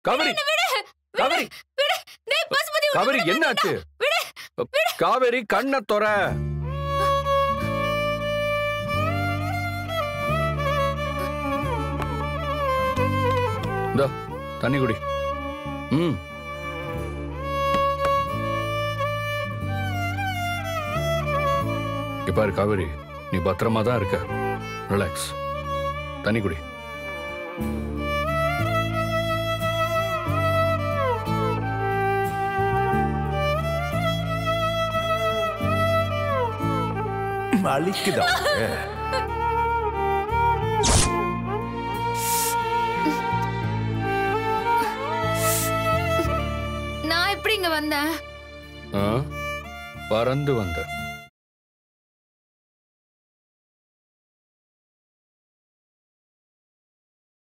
காவேரி விடு காவேரி விடு டேய் பசுபதி உன்னை காவேரி விட என்ன ஆச்சு விடு காவேரி கண்ண தொற இந்தா, தண்ணி குடி ம் இங்க பாரு காவேரி நீ பத்திரமா தான் இருக்க ரிலாக்ஸ் தண்ணி குடி வலிக்குதா நான் எப்படி இங்க வந்தேன் ஆ? பறந்து வந்த